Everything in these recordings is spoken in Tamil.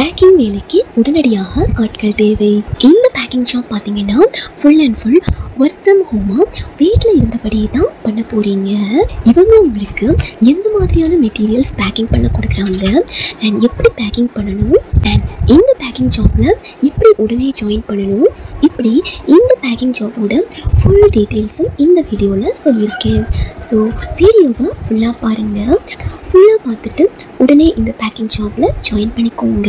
பேக்கிங் வேலைக்கு உடனடியாக ஆட்கள் தேவை இந்த பேக்கிங் ஜாப் பார்த்தீங்கன்னா full and full work from ஹோமாக வீட்டில் இருந்தபடியே தான் பண்ண போகிறீங்க இவங்க உங்களுக்கு எந்த மாதிரியான மெட்டீரியல்ஸ் பேக்கிங் பண்ண கொடுக்குறாங்க அண்ட் எப்படி பேக்கிங் பண்ணணும் அண்ட் இந்த பேக்கிங் ஜாப்பில் எப்படி உடனே ஜாயின் பண்ணணும் இப்படி இந்த பேக்கிங் ஜாப்போட ஃபுல் டீட்டெயில்ஸும் இந்த வீடியோவில் சொல்லியிருக்கேன் ஸோ வீடியோவை ஃபுல்லாக பாருங்கள் ஃபுல்லாக பார்த்துட்டு உடனே இந்த பேக்கிங் ஜாப்பில் ஜாயின் பண்ணிக்கோங்க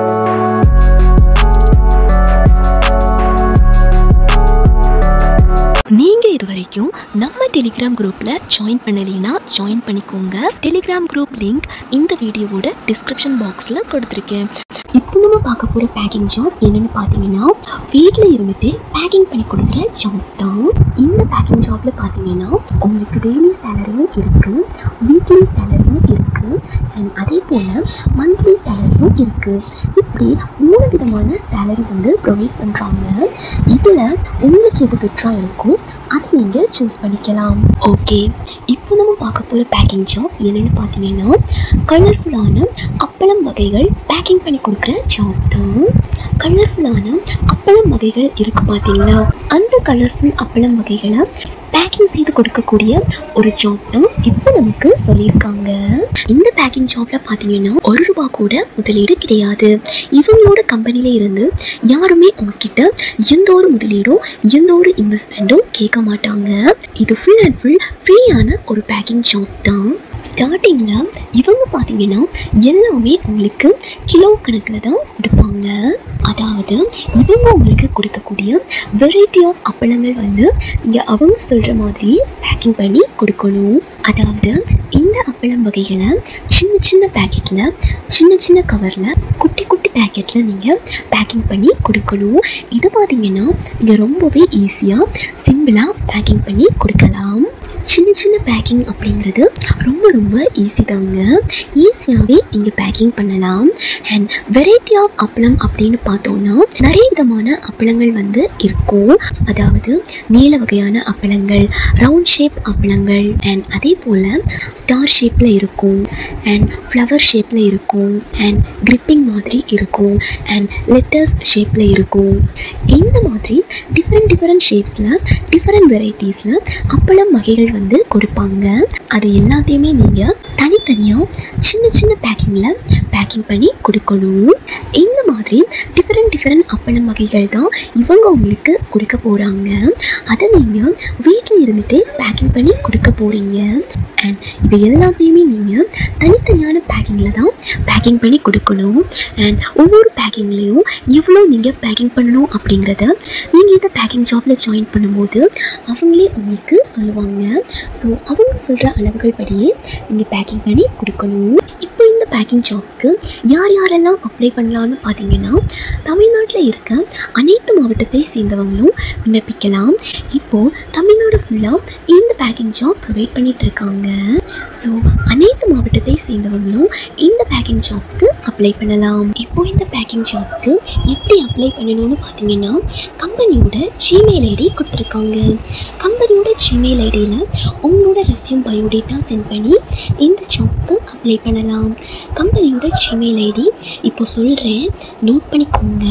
நீங்க இது வரைக்கும் நம்ம டெலிகிராம் குரூப்ல ஜாயின் பண்ணலைன்னா ஜாயின் பண்ணிக்கோங்க டெலிகிராம் குரூப் லிங்க் இந்த வீடியோவோட டிஸ்கிரிப்ஷன் பாக்ஸ்ல கொடுத்துருக்கேன் இப்போ நம்ம பார்க்க போகிற பேக்கிங் ஜாப் என்னென்னு பார்த்தீங்கன்னா வீட்டில் இருந்துட்டு பேக்கிங் பண்ணி கொடுக்குற ஜாப் தான் இந்த பேக்கிங் ஜாப்பில் பார்த்தீங்கன்னா உங்களுக்கு டெய்லி சேலரியும் இருக்குது வீக்லி சேலரியும் இருக்குது அண்ட் அதே போல் மந்த்லி சேலரியும் இருக்குது இப்படி மூணு விதமான சேலரி வந்து ப்ரொவைட் பண்ணுறாங்க இதில் உங்களுக்கு எது பெட்டராக இருக்கோ அதை நீங்கள் சூஸ் பண்ணிக்கலாம் ஓகே இப்போ நம்ம பார்க்க போகிற பேக்கிங் ஜாப் என்னென்னு பார்த்தீங்கன்னா கலர்ஃபுல்லான அப்பளம் வகைகள் பேக்கிங் பண்ணி கொடுக்குற ஜாப் தான் கலர்ஃபுல்லான அப்பளம் வகைகள் இருக்கு பார்த்தீங்களா அந்த கலர்ஃபுல் அப்பளம் வகைகளை பேக்கிங் செய்து கொடுக்கக்கூடிய ஒரு ஜாப் தான் இப்போ நமக்கு சொல்லியிருக்காங்க இந்த பேக்கிங் ஜாப்ல பார்த்தீங்கன்னா ஒரு ரூபா கூட முதலீடு கிடையாது இவங்களோட கம்பெனில இருந்து யாருமே உங்ககிட்ட எந்த ஒரு முதலீடும் எந்த ஒரு இன்வெஸ்ட்மெண்ட்டும் கேட்க மாட்டாங்க இது ஃபுல் அண்ட் ஃபுல் ஃப்ரீயான ஒரு பேக்கிங் ஜாப் தான் ஸ்டார்டிங்கில் இவங்க பார்த்தீங்கன்னா எல்லாமே உங்களுக்கு கிலோ கணக்கில் தான் கொடுப்பாங்க அதாவது இவங்க உங்களுக்கு கொடுக்கக்கூடிய வெரைட்டி ஆஃப் அப்பளங்கள் வந்து இங்கே அவங்க சொல்கிற மாதிரி பேக்கிங் பண்ணி கொடுக்கணும் அதாவது இந்த அப்பளம் வகைகளை சின்ன சின்ன பேக்கெட்டில் சின்ன சின்ன கவரில் குட்டி குட்டி பேக்கெட்டில் நீங்கள் பேக்கிங் பண்ணி கொடுக்கணும் இது பார்த்தீங்கன்னா இங்கே ரொம்பவே ஈஸியாக சிம்பிளாக பேக்கிங் பண்ணி கொடுக்கலாம் சின்ன சின்ன பேக்கிங் அப்படிங்கிறது ரொம்ப ரொம்ப ஈஸி தாங்க ஈஸியாகவே நீங்கள் பேக்கிங் பண்ணலாம் அண்ட் வெரைட்டி ஆஃப் அப்பளம் அப்படின்னு பார்த்தோன்னா நிறைய விதமான அப்பளங்கள் வந்து இருக்கும் அதாவது நீல வகையான அப்பளங்கள் ரவுண்ட் ஷேப் அப்பளங்கள் அண்ட் அதே போல் ஸ்டார் ஷேப்பில் இருக்கும் அண்ட் ஃப்ளவர் ஷேப்பில் இருக்கும் அண்ட் கிரிப்பிங் மாதிரி இருக்கும் அண்ட் லெட்டர்ஸ் ஷேப்பில் இருக்கும் இந்த மாதிரி டிஃப்ரெண்ட் டிஃப்ரெண்ட் ஷேப்ஸில் டிஃப்ரெண்ட் வெரைட்டிஸில் அப்பளம் வகைகள் வந்து கொடுப்பாங்க அது எல்லாத்தையுமே நீங்கள் தனித்தனியாக சின்ன சின்ன பேக்கிங்கில் பேக்கிங் பண்ணி கொடுக்கணும் இந்த மாதிரி டிஃப்ரெண்ட் டிஃப்ரெண்ட் அப்பளம் வகைகள் தான் இவங்க உங்களுக்கு கொடுக்க போகிறாங்க அதை நீங்கள் வீட்டில் இருந்துட்டு பேக்கிங் பண்ணி கொடுக்க போகிறீங்க அண்ட் இது எல்லாத்தையுமே நீங்கள் தனித்தனியான பேக்கிங்கில் தான் பேக்கிங் பண்ணி கொடுக்கணும் அண்ட் ஒவ்வொரு பேக்கிங்லேயும் எவ்வளோ நீங்கள் பேக்கிங் பண்ணணும் அப்படிங்கிறத நீங்கள் இந்த பேக்கிங் ஜாப்பில் ஜாயின் பண்ணும்போது அவங்களே உங்களுக்கு சொல்லுவாங்க ஸோ அவங்க சொல்கிற அளவுகள் படியே நீங்கள் பேக்கிங் பண்ணி கொடுக்கணும் இப்போ இந்த பேக்கிங் ஜாப்க்கு யார் யாரெல்லாம் அப்ளை பண்ணலான்னு பார்த்தீங்கன்னா தமிழ்நாட்டில் இருக்க அனைத்து மாவட்டத்தை சேர்ந்தவங்களும் விண்ணப்பிக்கலாம் இப்போது தமிழ்நாடு ஃபுல்லாக இந்த பேக்கிங் ஜாப் ப்ரொவைட் பண்ணிட்டு இருக்காங்க ஸோ அனைத்து மாவட்டத்தை சேர்ந்தவங்களும் இந்த பேக்கிங் ஜாப்க்கு அப்ளை பண்ணலாம் இப்போ இந்த பேக்கிங் ஜாப்க்கு எப்படி அப்ளை பண்ணணும்னு பார்த்தீங்கன்னா கம்பெனியோட ஜிமெயில் ஐடி கொடுத்துருக்காங்க கம்பெனியோட ஜிமெயில் ஐடியில் உங்களோட ரெஸ்யூம் பயோடேட்டா சென்ட் பண்ணி இந்த ஜாப்க்கு அப்ளை பண்ணலாம் கம்பெனியோட ஜிமெயில் ஐடி இப்போ சொல்கிறேன் நோட் பண்ணிக்கோங்க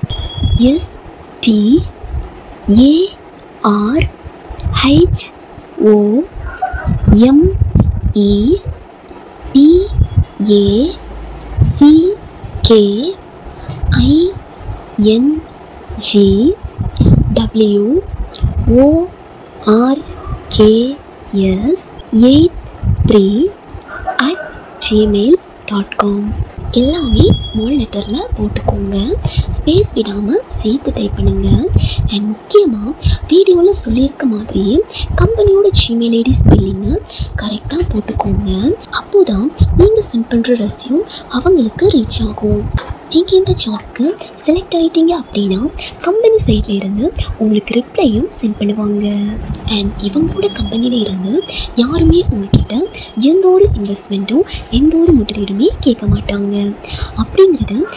S T R H O M E P A C K I N G W O R K S eight three at gmail dot com எல்லாமே ஸ்மால் லெட்டரில் போட்டுக்கோங்க ஸ்பேஸ் விடாமல் சேர்த்து டைப் பண்ணுங்கள் அண்ட் முக்கியமாக வீடியோவில் சொல்லியிருக்க மாதிரியே கம்பெனியோட ஜிமெயில் ஐடி ஸ்பெல்லிங்கை கரெக்டாக போட்டுக்கோங்க அப்போ தான் நீங்கள் சென்ட் பண்ணுற ரெஸ்யூம் அவங்களுக்கு ரீச் ஆகும் நீங்கள் இந்த ஜாப்க்கு செலக்ட் ஆகிட்டீங்க அப்படின்னா கம்பெனி சைடில் இருந்து உங்களுக்கு ரிப்ளையும் சென்ட் பண்ணுவாங்க அண்ட் இவங்களோட கம்பெனியில் இருந்து யாருமே உங்ககிட்ட எந்த ஒரு இன்வெஸ்ட்மெண்ட்டும் எந்த ஒரு முதலீடுமே கேட்க மாட்டாங்க அப்படிங்கிறது கம்பெனி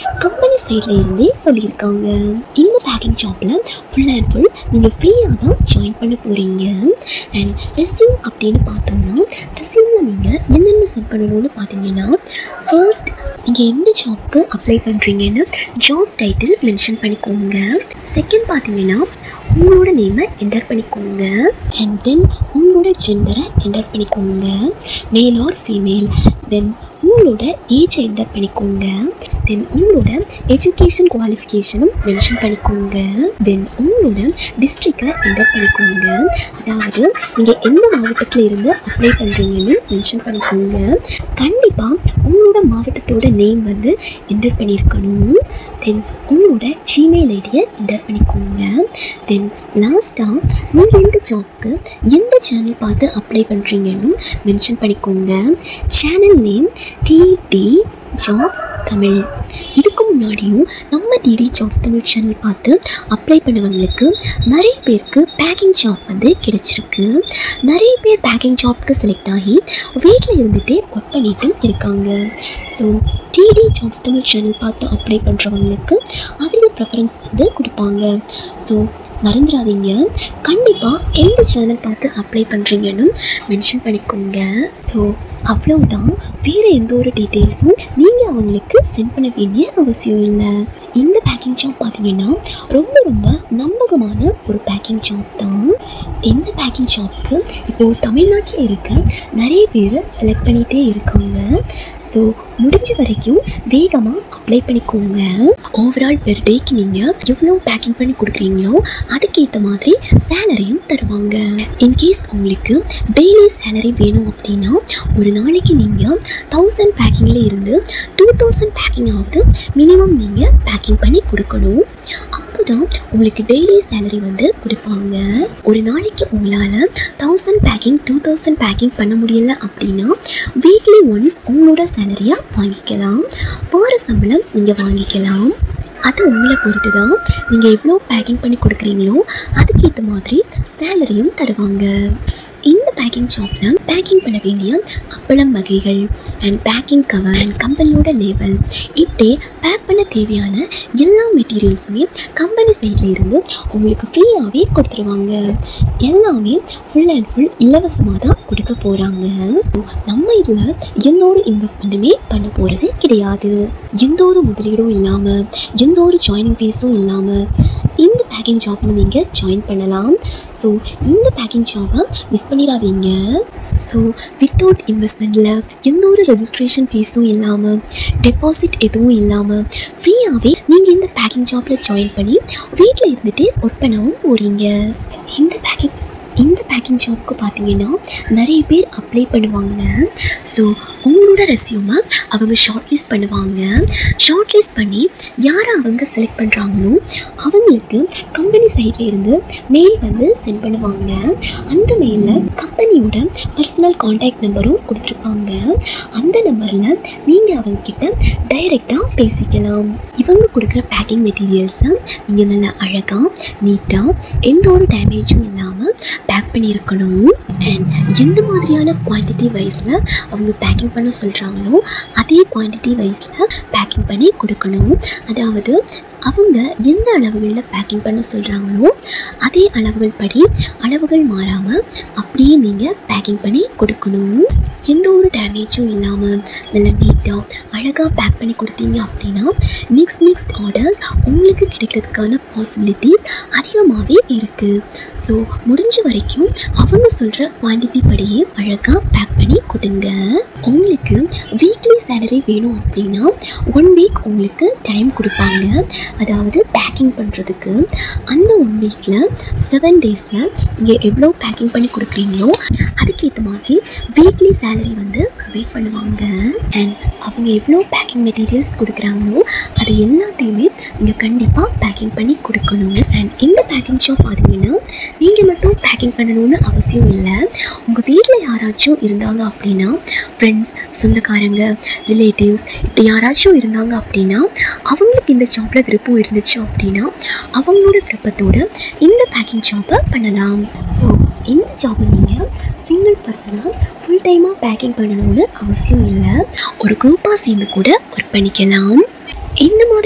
கம்பெனி சைடில் இருந்தே சொல்லியிருக்காங்க இந்த பேக்கிங் ஜாப்பில் ஃபுல் அண்ட் ஃபுல் நீங்கள் ஃப்ரீயாக தான் ஜாயின் பண்ண போகிறீங்க அண்ட் ரெஸ்யூம் அப்படின்னு பார்த்தோம்னா ரெஸ்யூமில் நீங்கள் என்னென்ன செட் பண்ணணும்னு பார்த்தீங்கன்னா ஃபர்ஸ்ட் நீங்கள் எந்த ஜாப்க்கு அப்ளை பண்ணுறீங்கன்னு ஜாப் டைட்டில் மென்ஷன் பண்ணிக்கோங்க செகண்ட் பார்த்தீங்கன்னா உங்களோட நேமை என்டர் பண்ணிக்கோங்க அண்ட் தென் உங்களோட ஜெண்டரை என்டர் பண்ணிக்கோங்க மேல் ஆர் ஃபீமேல் தென் உங்களோட ஏஜை என்டர் பண்ணிக்கோங்க தென் உங்களோட எஜுகேஷன் குவாலிஃபிகேஷனும் மென்ஷன் பண்ணிக்கோங்க தென் உங்களோட டிஸ்ட்ரிக்டை என்டர் பண்ணிக்கோங்க அதாவது நீங்கள் எந்த மாவட்டத்தில் இருந்து அப்ளை பண்ணுறீங்கன்னு மென்ஷன் பண்ணிக்கோங்க கண்டிப்பாக உங்களோட மாவட்டத்தோட நேம் வந்து என்டர் பண்ணியிருக்கணும் தென் உங்களோட ஜிமெயில் ஐடியை என்டர் பண்ணிக்கோங்க தென் லாஸ்ட்டாக நீங்கள் எந்த ஜாப்க்கு எந்த சேனல் பார்த்து அப்ளை பண்ணுறீங்கன்னு மென்ஷன் பண்ணிக்கோங்க channel name DD jobs Tamil இதுக்கு முன்னாடியும் நம்ம டிடி ஜாப்ஸ் தமிழ் சேனல் பார்த்து அப்ளை பண்ணவங்களுக்கு நிறைய பேருக்கு பேக்கிங் ஜாப் வந்து கிடைச்சிருக்கு நிறைய பேர் பேக்கிங் ஜாப்க்கு செலக்ட் ஆகி வீட்டில் இருந்துகிட்டே ஒர்க் பண்ணிட்டும் இருக்காங்க so DD jobs Tamil channel பார்த்து அப்ளை பண்ணுறவங்களுக்கு அதிக ப்ரெஃபரன்ஸ் வந்து கொடுப்பாங்க ஸோ மறந்துடாதீங்க கண்டிப்பாக எந்த சேனல் பார்த்து அப்ளை பண்ணுறீங்கன்னு மென்ஷன் பண்ணிக்கோங்க ஸோ அவ்வளவுதான் வேறு எந்த ஒரு டீட்டெயில்ஸும் நீங்கள் அவங்களுக்கு சென்ட் பண்ண வேண்டிய அவசியம் இல்லை இந்த பேக்கிங் ஜாப் பார்த்தீங்கன்னா ரொம்ப ரொம்ப நம்பகமான ஒரு பேக்கிங் ஜாப் தான் இந்த பேக்கிங் ஜாப்க்கு இப்போது தமிழ்நாட்டில் இருக்க நிறைய பேர் செலக்ட் பண்ணிகிட்டே இருக்காங்க ஸோ முடிஞ்ச வரைக்கும் வேகமாக அப்ளை பண்ணிக்கோங்க ஓவரால் பெர் டேக்கு நீங்கள் எவ்வளோ பேக்கிங் பண்ணி கொடுக்குறீங்களோ அதுக்கேற்ற மாதிரி சேலரியும் தருவாங்க இன்கேஸ் உங்களுக்கு டெய்லி சேலரி வேணும் அப்படின்னா ஒரு நாளைக்கு நீங்கள் தௌசண்ட் பேக்கிங்கில் இருந்து டூ தௌசண்ட் பேக்கிங் ஆகுது மினிமம் நீங்கள் பேக்கிங் பண்ணி கொடுக்கணும் அப்போ தான் உங்களுக்கு டெய்லி சேலரி வந்து கொடுப்பாங்க ஒரு நாளைக்கு உங்களால் thousand packing two thousand packing பண்ண முடியல அப்படின்னா வீக்லி ஒன்ஸ் உங்களோட சேலரியாக வாங்கிக்கலாம் போகிற சம்பளம் நீங்கள் வாங்கிக்கலாம் அது உங்களை பொறுத்து தான் நீங்கள் எவ்வளோ பேக்கிங் பண்ணி கொடுக்குறீங்களோ அதுக்கேற்ற மாதிரி சேலரியும் தருவாங்க இந்த பேக்கிங் ஷாப்பில் பேக்கிங் பண்ண வேண்டிய அப்பளம் வகைகள் அண்ட் பேக்கிங் கவர் அண்ட் கம்பெனியோட லேபிள் இப்படி பேக் பண்ண தேவையான எல்லா மெட்டீரியல்ஸுமே கம்பெனி சைடில் இருந்து உங்களுக்கு ஃப்ரீயாகவே கொடுத்துருவாங்க எல்லாமே ஃபுல் அண்ட் ஃபுல் இலவசமாக தான் கொடுக்க போகிறாங்க நம்ம இதில் எந்த ஒரு இன்வெஸ்ட்மெண்ட்டுமே பண்ண போகிறது கிடையாது எந்த ஒரு முதலீடும் இல்லாமல் எந்த ஒரு ஜாயினிங் ஃபீஸும் இல்லாமல் இந்த பேக்கிங் ஜாப்பில் நீங்கள் ஜாயின் பண்ணலாம் ஸோ இந்த பேக்கிங் ஜாப்பை மிஸ் பண்ணிடாதீங்க ஸோ வித்தவுட் இன்வெஸ்ட்மெண்ட்டில் எந்த ஒரு ரெஜிஸ்ட்ரேஷன் ஃபீஸும் இல்லாமல் டெபாசிட் எதுவும் இல்லாமல் ஃப்ரீயாகவே நீங்கள் இந்த பேக்கிங் ஜாப்பில் ஜாயின் பண்ணி வீட்டில் இருந்துகிட்டே ஒர்க் பண்ணவும் போகிறீங்க இந்த பேக்கிங் இந்த பேக்கிங் ஜாப்க்கு பார்த்தீங்கன்னா நிறைய பேர் அப்ளை பண்ணுவாங்க ஸோ உங்களோட ரெஸ்யூமை அவங்க ஷார்ட் லிஸ்ட் பண்ணுவாங்க ஷார்ட் லிஸ்ட் பண்ணி யாரை அவங்க செலக்ட் பண்ணுறாங்களோ அவங்களுக்கு கம்பெனி சைட்ல இருந்து மெயில் வந்து சென்ட் பண்ணுவாங்க அந்த மெயிலில் கம்பெனியோட பர்சனல் காண்டாக்ட் நம்பரும் கொடுத்துருப்பாங்க அந்த நம்பரில் நீங்கள் அவங்கக்கிட்ட டைரெக்டாக பேசிக்கலாம் இவங்க கொடுக்குற பேக்கிங் மெட்டீரியல்ஸை நீங்கள் நல்லா அழகாக நீட்டாக எந்த ஒரு டேமேஜும் இல்லாமல் பேக் பண்ணியிருக்கணும் அண்ட் எந்த மாதிரியான குவான்டிட்டி வைஸில் அவங்க பேக்கிங் பண்ண சொல்கிறாங்களோ அதே குவான்டிட்டி வைஸில் பேக்கிங் பண்ணி கொடுக்கணும் அதாவது அவங்க எந்த அளவுகளில் பேக்கிங் பண்ண சொல்கிறாங்களோ அதே அளவுகள் படி அளவுகள் மாறாமல் அப்படியே நீங்கள் பேக்கிங் பண்ணி கொடுக்கணும் எந்த ஒரு டேமேஜும் இல்லாமல் நல்லா நீட்டாக அழகாக பேக் பண்ணி கொடுத்தீங்க அப்படின்னா நெக்ஸ்ட் நெக்ஸ்ட் ஆர்டர்ஸ் உங்களுக்கு கிடைக்கிறதுக்கான பாசிபிலிட்டிஸ் அதிகமாகவே இருக்குது ஸோ முடிஞ்ச வரைக்கும் அவங்க சொல்கிற குவான்டிட்டி படியே அழகாக பேக் பண்ணி கொடுங்க உங்களுக்கு வீக்லி சேலரி வேணும் அப்படின்னா ஒன் வீக் உங்களுக்கு டைம் கொடுப்பாங்க அதாவது பேக்கிங் பண்ணுறதுக்கு அந்த ஒன் வீக்கில் செவன் டேஸில் நீங்கள் எவ்வளோ பேக்கிங் பண்ணி கொடுக்குறீங்களோ அதுக்கேற்ற மாதிரி வீக்லி சேலரி வந்து ப்ரொவைட் பண்ணுவாங்க அண்ட் அவங்க எவ்வளோ பேக்கிங் மெட்டீரியல்ஸ் கொடுக்குறாங்களோ அது எல்லாத்தையுமே நீங்கள் கண்டிப்பாக பேக்கிங் பண்ணி கொடுக்கணும் அண்ட் இந்த பேக்கிங் ஷாப் பார்த்தீங்கன்னா நீங்கள் மட்டும் பேக்கிங் பண்ணணும்னு அவசியம் இல்லை உங்கள் வீட்டில் யாராச்சும் இருந்தாங்க அப்படின்னா ஃப்ரெண்ட்ஸ் சொந்தக்காரங்க ரிலேட்டிவ்ஸ் இப்படி யாராச்சும் இருந்தாங்க அப்படின்னா அவங்களுக்கு இந்த ஷாப்பில் விருப்பம் இருந்துச்சு அப்படின்னா அவங்களோட விருப்பத்தோட இந்த பேக்கிங் ஷாப்பை பண்ணலாம் ஸோ இந்த ஜாப்பை நீங்கள் சிங்கிள் பர்சனாக ஃபுல் டைமாக பேக்கிங் பண்ணணும்னு அவசியம் இல்லை ஒரு குரூப்பாக சேர்ந்து கூட ஒர்க் பண்ணிக்கலாம் இந்த மாதிரி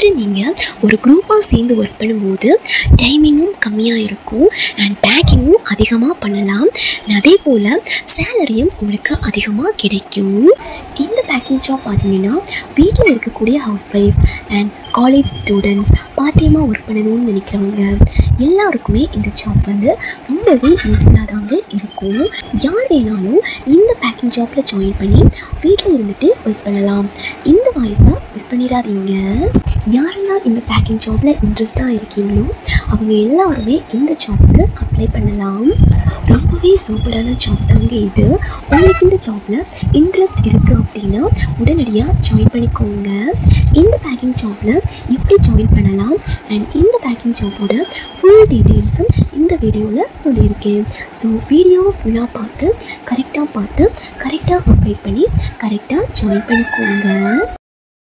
மாதிரி நீங்கள் ஒரு குரூப்பாக சேர்ந்து ஒர்க் பண்ணும்போது டைமிங்கும் கம்மியாக இருக்கும் அண்ட் பேக்கிங்கும் அதிகமாக பண்ணலாம் and அதே போல் சேலரியும் உங்களுக்கு அதிகமாக கிடைக்கும் இந்த பேக்கிங் ஜாப் பார்த்தீங்கன்னா வீட்டில் இருக்கக்கூடிய house wife and college students part டைமாக ஒர்க் பண்ணணும்னு நினைக்கிறவங்க எல்லாருக்குமே இந்த ஜாப் வந்து ரொம்பவே யூஸ்ஃபுல்லாக தாங்க இருக்கும் யார் வேணாலும் இந்த பேக்கிங் ஜாப்பில் ஜாயின் பண்ணி வீட்டில் இருந்துட்டு ஒர்க் பண்ணலாம் இந்த வாய்ப்பை மிஸ் பண்ணிடாதீங்க யாரெல்லாம் இந்த பேக்கிங் ஜாப்பில் இன்ட்ரெஸ்டாக இருக்கீங்களோ அவங்க எல்லாருமே இந்த ஜாப்புக்கு அப்ளை பண்ணலாம் ரொம்பவே சூப்பரான ஜாப் தாங்க இது உங்களுக்கு இந்த ஜாப்பில் இன்ட்ரெஸ்ட் இருக்குது அப்படின்னா உடனடியாக ஜாயின் பண்ணிக்கோங்க இந்த பேக்கிங் ஜாப்பில் எப்படி ஜாயின் பண்ணலாம் அண்ட் இந்த பேக்கிங் ஜாப்போட ஃபுல் டீட்டெயில்ஸும் இந்த வீடியோவில் சொல்லியிருக்கேன் ஸோ வீடியோவை ஃபுல்லாக பார்த்து கரெக்டாக பார்த்து கரெக்டாக அப்ளை பண்ணி கரெக்டாக ஜாயின் பண்ணிக்கோங்க